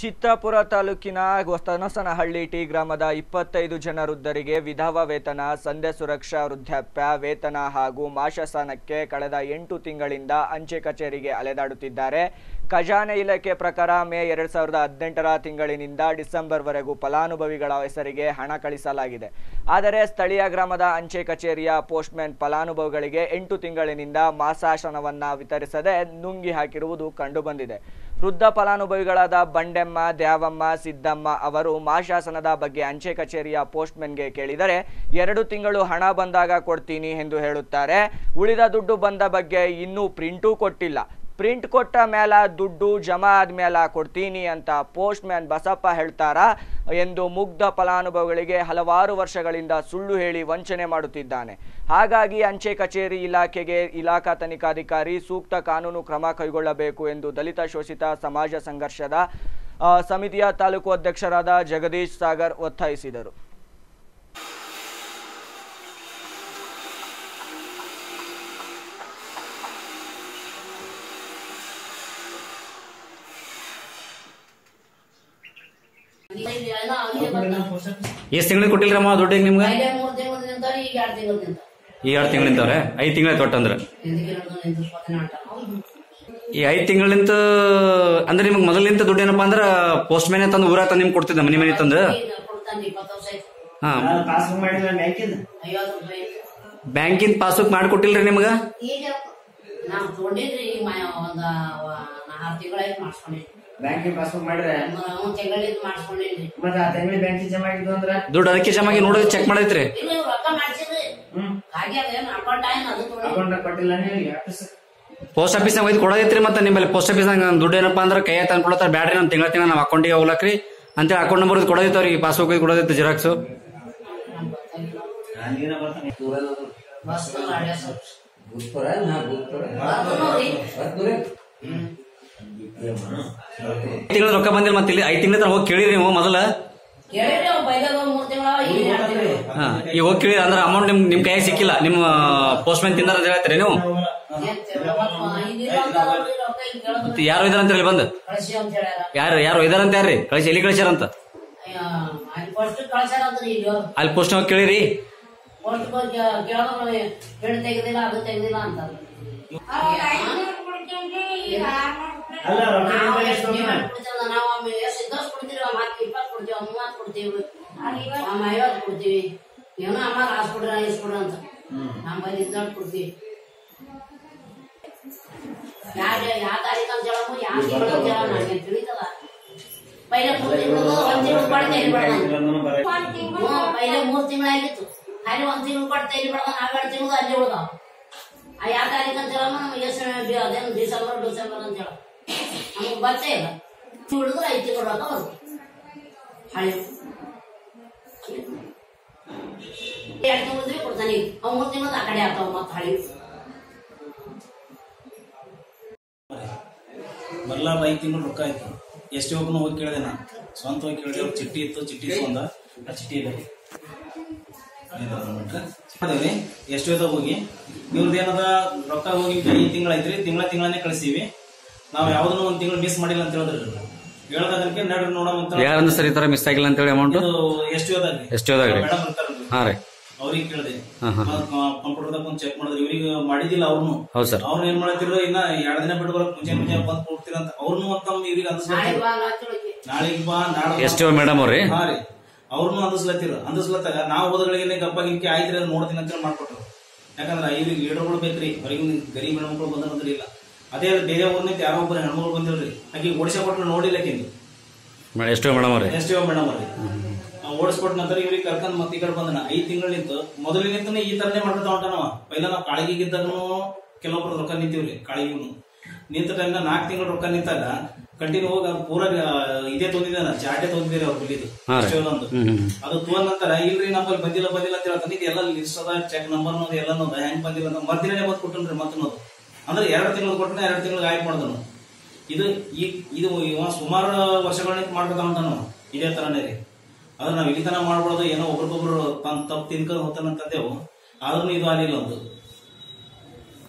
ಚಿತ್ತಾಪುರ ತಾಲೂಕಿನ ಹೊಸನಸನಹಳ್ಳಿ ಟಿ ಗ್ರಾಮದ ಇಪ್ಪತ್ತೈದು ಜನ ವೃದ್ಧರಿಗೆ ವಿಧವಾ ವೇತನ ಸಂಧ್ಯಾ ಸುರಕ್ಷಾ ವೃದ್ಧಾಪ್ಯ ವೇತನ ಹಾಗೂ ಮಾಶಾಸನಕ್ಕೆ ಕಳೆದ ಎಂಟು ತಿಂಗಳಿಂದ ಅಂಚೆ ಕಚೇರಿಗೆ ಅಲೆದಾಡುತ್ತಿದ್ದಾರೆ ಖಜಾನೆ ಇಲಾಖೆ ಪ್ರಕಾರ ಮೇ ಎರಡ್ ಸಾವಿರದ ಹದಿನೆಂಟರ ತಿಂಗಳಿನಿಂದ ಡಿಸೆಂಬರ್ವರೆಗೂ ಫಲಾನುಭವಿಗಳ ಹೆಸರಿಗೆ ಹಣ ಕಳಿಸಲಾಗಿದೆ ಆದರೆ ಸ್ಥಳೀಯ ಗ್ರಾಮದ ಅಂಚೆ ಕಚೇರಿಯ ಪೋಸ್ಟ್ಮ್ಯಾನ್ ಫಲಾನುಭವಿಗಳಿಗೆ ಎಂಟು ತಿಂಗಳಿನಿಂದ ಮಾಸಾಶನವನ್ನ ವಿತರಿಸದೆ ನುಂಗಿ ಹಾಕಿರುವುದು ಕಂಡುಬಂದಿದೆ ವೃದ್ಧ ಫಲಾನುಭವಿಗಳಾದ ಬಂಡೆಮ್ಮ ದ್ಯಾವಮ್ಮ ಸಿದ್ದಮ್ಮ ಅವರು ಮಾಶಾಸನದ ಬಗ್ಗೆ ಅಂಚೆ ಕಚೇರಿಯ ಪೋಸ್ಟ್ಮನ್ಗೆ ಕೇಳಿದರೆ ಎರಡು ತಿಂಗಳು ಹಣ ಬಂದಾಗ ಕೊಡ್ತೀನಿ ಎಂದು ಹೇಳುತ್ತಾರೆ ಉಳಿದ ದುಡ್ಡು ಬಂದ ಬಗ್ಗೆ ಇನ್ನೂ ಪ್ರಿಂಟೂ ಕೊಟ್ಟಿಲ್ಲ ಪ್ರಿಂಟ್ ಕೊಟ್ಟ ಮೇಲೆ ದುಡ್ಡು ಜಮಾ ಆದ್ಮೇಲೆ ಕೊಡ್ತೀನಿ ಅಂತ ಪೋಸ್ಟ್ ಮ್ಯಾನ್ ಬಸಪ್ಪ ಹೇಳ್ತಾರಾ ಎಂದು ಮುಗ್ಧ ಫಲಾನುಭವಿಗಳಿಗೆ ಹಲವಾರು ವರ್ಷಗಳಿಂದ ಸುಳ್ಳು ಹೇಳಿ ವಂಚನೆ ಮಾಡುತ್ತಿದ್ದಾನೆ ಹಾಗಾಗಿ ಅಂಚೆ ಕಚೇರಿ ಇಲಾಖೆಗೆ ಇಲಾಖಾ ತನಿಖಾಧಿಕಾರಿ ಸೂಕ್ತ ಕಾನೂನು ಕ್ರಮ ಕೈಗೊಳ್ಳಬೇಕು ಎಂದು ದಲಿತ ಶೋಷಿತ ಸಮಾಜ ಸಂಘರ್ಷದ ಆ, ಸಮಿತಿಯ ತಾಲೂಕು ಅಧ್ಯಕ್ಷರಾದ ಜಗದೀಶ್ ಸಾಗರ್ ಒತ್ತಾಯಿಸಿದರು ಎಷ್ಟು ತಿಂಗಳಿಗೆ ಕೊಟ್ಟಿಲ್ರಮ್ಮ ದುಡ್ಡು ಈಗ ನಿಮ್ಗೆ ಪೈಲೆ ಮೂರ್ ತಿಂಗಳು ನಿಂತಾರ ಈಗ ಎರಡ್ ತಿಂಗಳು ನಿಂತ ಈ ಎರಡು ತಿಂಗಳು ನಿಂತವ್ರೆ ಐದು ತಿಂಗಳ ತೊಟ್ಟಂದ್ರೆ ಈ ಐದು ತಿಂಗಳಿಂತ ಅಂದ್ರೆ ನಿಮ್ಗೆ ಮೊದಲಿಂತ ದುಡ್ಡು ಏನಪ್ಪಾ ಅಂದ್ರ ಪೋಸ್ಟ್ ಮ್ಯಾನೆ ತಂದು ಊರ ತಂದು ನಿಮ್ಗೆ ಕೊಡ್ತಿದ್ದ ಮನೆ ಮನೆ ತಂದು ಕೊಡ್ತಾನೆ ಇಪ್ಪತ್ತು ವರ್ಷ ಆಯ್ತು ಹಾ ಪಾಸ್ಬುಕ್ ಮಾಡಿಲ್ಲ ಬ್ಯಾಂಕಿಂದ ಐವತ್ತು ರೂಪಾಯಿ ಬ್ಯಾಂಕಿನ ಪಾಸ್ಬುಕ್ ಮಾಡಿಕೊಟ್ಟಿಲ್ರಿ ನಿಮ್ಗೆ ಈಗ ನಾವ್ ತೊಗೊಂಡಿದ್ರಿ ಈಗ ಮ- ಒಂದ ಆರು ತಿಂಗಳಾಯ್ತು ಮಾಡ್ಸ್ಕೊಂಡಿದ್ರಿ ಬ್ಯಾಂಕಿನ ಪಾಸ್ಬುಕ್ ಮಾಡಿದ್ರೆ ಒಂದ್ ತಿಂಗಳಿಂದ ಮಾಡ್ಸ್ಕೊಂಡಿದ್ರಿ ಮತ್ತೆ ಆ ತಿಂಗಳಿಗೆ ಬ್ಯಾಂಕಿಗೆ ಜಮಾ ಆಗಿದ್ದು ಅಂದ್ರ ದುಡ್ಡು ಅದಕ್ಕೆ ಜಮಾಗಿ ನೋಡೋದು ಚೆಕ್ ಮಾಡೈತ್ರಿ ಇಲ್ಲ ಇವ್ರು ರೊಕ್ಕ ಮಾಡ್ಸಿದ್ರಿ ಹ್ಮ್ ಹಾಗೆ ಅದೇನು ಅಕೌಂಟ್ ಆಯ್ತು ಅದು ತೊಗೊಂಡು ಅಕೌಂಟ್ ಕೊಟ್ಟಿಲ್ಲ ನೀವು ಆಫೀಸ್ ಪೋಸ್ಟ್ ಆಫೀಸ್ನಾಗ ಒಯ್ದು ಕೊಡೋದೈತ್ರಿ ಮತ್ತೆ ನಿಮ್ಮಲ್ಲಿ ಪೋಸ್ಟ್ ಆಫೀಸ್ನಾಗ ದುಡ್ಡು ಏನಪ್ಪಾ ಅಂದ್ರೆ ಕೈ ತಂದ್ಕೊಳತ್ತಾರ ಬ್ಯಾಡ್ರಿ ನಮ್ಮ ತಿಂಗಳ ತಿಂಗಳ ನಾವು ಅಕೌಂಟಿಗೆ ಹೋಗ್ಲಕ್ರಿ ಅಂತೇಳಿ ಅಕೌಂಟ್ ನಂಬರ್ ಕೊಡೋದೈತವ್ರಿ ಪಾಸ್ಬುಕ್ ಕೊಡೋದೈತೆ ಜೆರಾಕ್ಸ್ ನಾನೇನ ಬರ್ತಾನೆ ಬಸ್ ಅಡ್ಯಾಸ ಭೂತ್ಪುರ ನಾ ಭೂತ್ಪುರ ನೋಡ್ರಿ ಬರ್ತುರೆ ತಿಂಗಳ ರೊಕ್ಕ ಬಂದಿಲ್ಲ ಮತ್ತೆ ಇಲ್ಲಿ ಐದು ತಿಂಗಳ ಹೋಗಿ ಕೇಳಿರಿ ನೀವು ಮೊದಲ ಕೇಳಿರಿ ಅವ್ ಪೈಲೆ ಒಂದ್ ಮೂರ್ ತಿಂಗಳ ಈಗ ಎರಡ್ ತಿಂಗಳು ಹಾ ಈಗ ಹೋಗಿ ಕೇಳಿ ಅಂದ್ರೆ ಅಮೌಂಟ್ ನಿಮ್ ನಿಮ್ ಕೈಯಾಗ ಸಿಕ್ಕಿಲ್ಲ ನಿಮ್ಮ ಪೋಸ್ಟ್ ಮ್ಯಾನ್ ತಿಂದಾರ ಅಂತ ಹೇಳ್ತೀರಿ ನೀವು ಏನ್ ತಿಂಗಳು ಮತ್ತ್ ಇದಿಲ್ಲ ಅಂತ ಅವ್ರಿಗೆ ರೊಕ್ಕ ಇಲ್ಲಿ ಕೇಳೋದು ಮತ್ತೆ ಯಾರು ಒಯ್ದಾರ ಅಂತ ಹೇಳಿ ಬಂದು ಕಳ್ಸಿ ಅಂತ ಹೇಳ್ಯಾರ ಯಾರು ಯಾರು ಒಯ್ದಾರ ಅಂತ ಯಾರ್ರಿ ಕಳಿಸಿ ಎಲ್ಲಿ ಕಳಿಸ್ಯಾರಂತ ಅಯ್ಯ, ಅಲ್ಲಿ ಫಸ್ಟ್ ಕಳ್ಸ್ಯಾರ ಅಂದ್ರಿ ಇಲ್ಲಿ ಅವ್ರು. ಅಲ್ಲಿ ಪೋಸ್ಟ್ ಹೋಗಿ ಕೇಳಿರಿ ಫಸ್ಟ್ ಹೋಗಿ ಕೇಳೋದು ಪೇಡ್ ತೆಗ್ದಿಲ್ಲ ಅದು ತೆಗ್ದಿಲ್ಲ ಅಂತ ಅಲ್ಲ ರೊಕ್ಕ ನಿಮ್ಗೆ ಎಷ್ಟು ಬಂದಿಲ್ಲ? ನಾವು ಒಮ್ಮೆ ಎಷ್ಟು ಇದ್ದಷ್ಟು ಕೊಡ್ತೀವಿ ಒಮ್ಮೆ ಹತ್ತು ಇಪ್ಪತ್ತು ಕೊಡ್ತೀವಿ ಒಮ್ಮೆ ಮೂವತ್ತು ಕೊಡ್ತೀವಿ ಒಮ್ಮೆ ಐವತ್ತು ಕೊಡ್ತೀವಿ ಏನೋ ಅಮ್ಮ ಕಾಸು ಕೊಡ್ರಿ ಇಸ್ ಕೊಡ್ರಿ ಅಂತ ನಮ್ಮ ಬಲ್ಲಿ ಇದ್ದಷ್ಟು ಕೊಡ್ತೀವಿ ಯಾವ ಯಾವ ತಾರೀಕು ಅಂತ ಹೇಳಮ್ಮ ಯಾವ ತಿಂಗಳು ಅಂತ ಹೇಳಮ್ಮ ನನಗೆ ತಿಳಿತದ ಪೈಲೆ ಮೂರು ತಿಂಗಳು ಒಂದ್ ತಿಂಗಳು ಕೊಡ್ತೇವೆ ಇದೊಂದನ್ನು ಬರ- ಹ್ಮ್, ಪೈಲೆ ಮೂರ್ ತಿಂಗಳಾಗಿತ್ತು ಅಲ್ಲಿ ಒಂದ್ ತಿಂಗಳು ಕೊಡ್ತಾ ಇಲ್ಲಿ ಬಿಡದ ನಾವೆರಡು ತಿಂಗಳು ಅಲ್ಲಿ ಉಳ್ದಾವ ಆ ಯಾವ ತಾರೀಕು ಅಂತ ಹೇಳಮ್ಮ ನಮ್ಗೆ ಎಷ್ಟು ಅದೇನು ಡಿಸೆಂಬರ್ ಡಿಸೆಂಬರ್ ಅಂತ ಹೇಳ ನಮಗೆ ಗೊತ್ತೇ ಇಲ್ಲ ಉಳಿದ್ರೆ ಐದು ತಿಂಗಳು ರೊಕ್ಕ ಬರುತ್ತೆ ಹಳೆ ಎರಡು ತಿಂಗಳಿದ್ರೆ ಕೊಡ್ತಾನೆ ಈಗ ಅವ್ ಮೂರ್ ತಿಂಗಳು ಆ ಕಡೆ ಆಗ್ತಾವ ಮತ್ತೆ ಹಳಿ ಬರ್ಲಾರ್ದ ಐದು ತಿಂಗಳು ರೊಕ್ಕ ಆಯ್ತು ಎಷ್ಟು ಹೋಗ್ನು ಹೋಗಿ ಕೇಳಿದೆ ನಾನು ಸ್ವಂತ ಹೋಗಿ ಕೇಳಿದೆ ಅವ್ರ ಚಿಟ್ಟಿ ಇತ್ತು ಚಿಟ್ಟಿ ಇಸ್ಕೊಂಡ ಆ ಚಿಟ್ಟಿ ಇದೆ ಅದೇವ್ರಿ ಎಷ್ಟು ಇದಾವ ಹೋಗಿ ಇವ್ರದ್ದು ಏನದ ರೊಕ್ಕ ಹೋಗಿ ಐದು ತಿಂಗಳು ಐತ್ರಿ ತಿಂಗಳ ತಿಂಗಳನ್ನೇ ಕಳಿಸ್ತೀವಿ ನಾವು ಯಾವ್ದನ್ನು ಒಂದ್ ತಿಂಗಳು ಮಿಸ್ ಮಾಡಿಲ್ಲ ಅಂತ ಹೇಳಿದ್ರಿ ಹೇಳೋದಕ್ಕೆ ನಡ್ರಿ ನೋಡೋಣ ಅಂತ ಯಾರಂದ್ರೆ ಸರ್ ಈ ತರ ಮಿಸ್ ಆಗಿಲ್ಲ ಅಂತ ಹೇಳಿ ಅಮೌಂಟ್ ಇದು ಎಷ್ಟು ಇದಾಗ್ರಿ ಎಷ್ಟು ಇದಾಗ್ರಿ? ಮೇಡಮ್ ಇರ್ತಾರಲ್ರಿ ಹಾ ರೀ ಅವ್ರಿಗೆ ಕೇಳಿದೆ ಹಾ, ಹಾ, ಕಂಪ್ಯೂಟರ್ದಾಗ ಒಂದು ಚೆಕ್ ಮಾಡಿದ್ರೆ ಇವ್ರಿಗೆ ಮಾಡಿದಿಲ್ಲ ಅವ್ರನ್ನು ಹೌದು ಸರ್ ಅವ್ರು ಏನ್ ಮಾಡ್ತಿರೋ ಇನ್ನ ಎರಡ್ ದಿನ ಬಿಟ್ಟು ಬರಕ್ ಮುಂಚೆ ಮುಂಚೆ ಬಂದ್ ಕೊಡ್ತೀರ ಅಂತ ಅವ್ರನ್ನು ಅಂತ ಇವ್ರಿಗೆ ನಾಳೆ ಅಂದಿಸ್ಲತ್ತೀರ ಬಾ ರಾತ್ರಿ ನಾಳೆಗ್ ಬಾ ನಾಳೆ ಎಷ್ಟು ಮೇಡಮ್ ಅವ್ರಿ ಹಾ ರೀ ಅವ್ರನ್ನು ಅಂದಿಸ್ಲತ್ತೀರ ಅಂದಿಸ್ಲತ್ತಾಗ ನಾವು ಹೋದಗಳಿಗೆ ಗಪ್ಪ ಗಿಂಕಿ ಆಯ್ತ್ರಿ ಅದು ನೋಡ್ತೀನಿ ಅಂತ ಹೇಳಿ ಮಾಡ್ಕೊಟ್ರು ಯಾಕಂದ್ರೆ ಇವ್ರಿಗೆ ಲೀಡರ್ಗಳು ಬೇಕ್ರಿ ಹೊರಗಿನ ಗರೀಬ್ ಹೆಣ್ಮಕ್ಳು ಬಂದ್ರೆ ಇಲ್ಲ ಅದೇ ಬೇರೆ ಊರ್ನಿಂದ ಯಾರೋ ಒಬ್ಬರು ಹೆಣ್ಮಕ್ಳು ಬಂದಿಲ್ರಿ ಆಕಿ ಓಡಿಸ ಕೊಟ್ರು ನೋಡಿಲ್ಲ ಆಕಿಂದು ಮೇಡಮ್ ಎಷ್ಟು ಮೇಡಮ್ ಅವ್ರಿ ಎಸ್ ಟಿ ಮೇಡಮ್ ಅವ್ರಿ ಓಡಿಸ್ಕೊಟ್ಟ ನಂತರ ಇವ್ರಿಗೆ ಕರ್ಕೊಂಡ್ ಮತ್ತೆ ಈ ಕಡೆ ಬಂದನ ಐದ್ ತಿಂಗಳು ನಿಂತು ಮೊದಲಿನಿಂತನೇ ಈ ತರನೇ ಮಾಡ್ಕೊತ ಹೊಂಟಾನವ ಪೈಲ ನಾವು ಕಾಳಿಗಿದ್ದಾಗನು ಕೆಲವೊಬ್ರು ರೊಕ್ಕ ನಿಂತೀವ್ರಿ ಕಾಳಿಗಿನು ನಿಂತ ಟೈಮ್ನ ನಾಲ್ಕು ತಿಂಗಳು ರೊಕ್ಕ ನಿಂತಾಗ ಕಂಟಿನ್ಯೂ ಹೋಗಿ ಅವ್ನು ಪೂರ ಆ, ಇದೇ ತೊಂದಿದ್ದಾನ ಚಾಟೆ ತೊಂದಿದ್ದೀರಿ ಅವ್ರು ಬಿಲ್ಲಿದು ಹಾ ರೀ. ಎಷ್ಟೊಂದು ಹ್ಮ್ ಹ್ಮ್ ಅದು ತೊಗೊಂಡ ನಂತರ ಇಲ್ರಿ ನಮ್ಮಲ್ಲಿ ಬಂದಿಲ್ಲ ಬಂದಿಲ್ಲ ಅಂತ ಹೇಳ್ತಾನೆ ಇದು ಎಲ್ಲ ಲಿಸ್ಟ್ ಅದ ಚೆಕ್ ನಂಬರ್ ನೋದ ಎಲ್ಲ ನೋದ ಹೆಂಗ್ ಬಂದಿಲ್ಲ ಅಂತ ಮರ್ದಿನೇ ಬಂದ್ ಕೊಟ್ಟನ್ರಿ ಮತ್ತೆ ನೋದು ಅಂದ್ರೆ ಎರಡು ತಿಂಗಳು ಕೊಟ್ಟನೆ ಎರಡು ತಿಂಗಳಿಗೆ ಆಯ್ಕೆ ಮಾಡ್ದನು ಇದು ಈ ಇದು ಇವ ಸುಮಾರು ವರ್ಷಗಳನ್ನ ಮಾಡ್ಕೊತ ಹೊಂಟಾನ ಅವ. ಇದೇ ತರನೇ ರೀ ಅದ್ರ ನಾವ್ ಇಲ್ಲಿ ತನ ಮಾಡ್ಬಾರ್ದು ಏನೋ ಒಬ್ರಿಗೊಬ್ರು ತನ್ ತಪ್ಪು ತಿನ್ಕೊಂಡು ಹೋಗ್ತಾನಂತಂದೇವು ಆದ್ರೂ ಇದು ಆಗಿಲ್ಲ ಒಂದು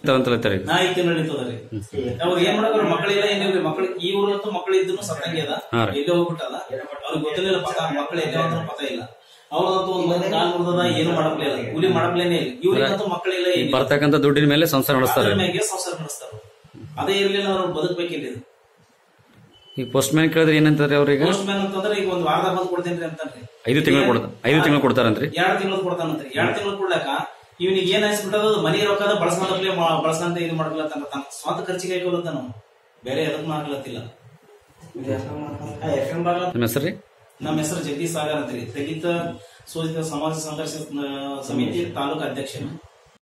ಅಂತ ಹೇಳ್ತಾರೆ ನಾ ಐದು ತಿಂಗಳು ನಿಂತದ್ರಿ ಅವ್ರು ಏನ್ ಮಾಡಕ್ರ ಮಕ್ಕಳಿಲ್ಲ ಏನಿಲ್ರಿ ಮಕ್ಕಳು ಈ ಊರಲ್ಲಂತೂ ಮಕ್ಕಳು ಇದ್ರು ಸತ್ತಂಗೆ ಅದ ಹಾ ರೀ. ಎಲ್ಲಿ ಹೋಗ್ಬಿಟ್ಟದ ಅವ್ರಿಗೆ ಗೊತ್ತಿಲ್ಲ ಪಕ್ಕ ಮಕ್ಕಳು ಎಲ್ಲಿ ಅಂತ ಪಕ್ಕ ಇಲ್ಲ ಅವ್ರದಂತೂ ಒಂದ್ ಮಂದಿ ಕಾಲ್ ಮುರಿದದ ಏನು ಮಾಡಕ್ಲಿಲ್ಲ ಕೂಲಿ ಮಾಡಕ್ಲೇನೆ ಇಲ್ಲ ಇವ್ರಿಗಂತೂ ಮಕ್ಕಳಿಲ್ಲ ಈ ಏನಿಲ್ಲ. ಬರ್ತಕ್ಕಂಥ ದುಡ್ಡಿನ ಮೇಲೆ ಸಂಸಾರ ನಡೆಸ್ತಾರೆ ಅದ್ರ ಮ್ಯಾಗೆ ಸಂಸಾರ ನಡೆಸ್ತಾರ ಅದೇ ಇರ್ಲಿಲ್ಲ ಅವ್ರು ಬದುಕ್ಬೇಕಿಲ್ಲ ಇದು ಈಗ ಪೋಸ್ಟ್ ಮ್ಯಾನ್ ಕೇಳಿದ್ರೆ ಏನಂತಾರೆ ಅವ್ರಿಗೆ ಪೋಸ್ಟ್ ಮ್ಯಾನ್ ಅಂತಂದ್ರೆ ಈಗ ಒಂದ್ ವಾರದಾಗ ಬಂದ್ ಕೊಡ್ತೇನ್ರಿ ಅಂತಾನ್ರಿ ಐದು ತಿಂಗಳು ಕೊಡ್ತಾರೆ ಐದು ತಿಂಗಳು ಕೊಡ್ತಾರಂತ್ರಿ ಎರಡ್ ತಿಂಗಳು ಕೊಡ್ತಾನಂತ್ರಿ ಎರಡ್ ತಿಂಗಳು ಕೊಡ್ಲಾಕ ಇವನಿಗೆ ಏನ್ ಅನ್ಸ್ಬಿಟ್ಟದ ಮನಿ ರೊಕ್ಕದ ಬಳಸ್ಕೊಂಡಪ್ಲೆ ಬಳಸ್ಕೊಂತ ಇದು ಮಾಡ್ಕೊಳತ್ತಾನ ತನ್ನ ಸ್ವಂತ ಖರ್ಚಿಗೆ ಹಾಕೊಳತ್ತ ನಾವು ಬೇರೆ ಎದಕ್ ಮಾಡ್ಲತ್ತಿಲ್ಲ ಎಫ್ ಎಂ ಬಾಗ್ಲ ನಿಮ್ಮ ಹೆಸರು ರೀ ನಮ್ಮ ಹೆಸರು ಜಗದೀಶ್ ಸಾಗರ್ ಅಂತ್ರಿ ದಲಿತ ಸೂಚಿತ ಸಮಾಜ ಸಂಘರ್ಷ ಆ, ಸಮಿತಿ ತಾಲೂಕು ಅಧ್ಯಕ್ಷ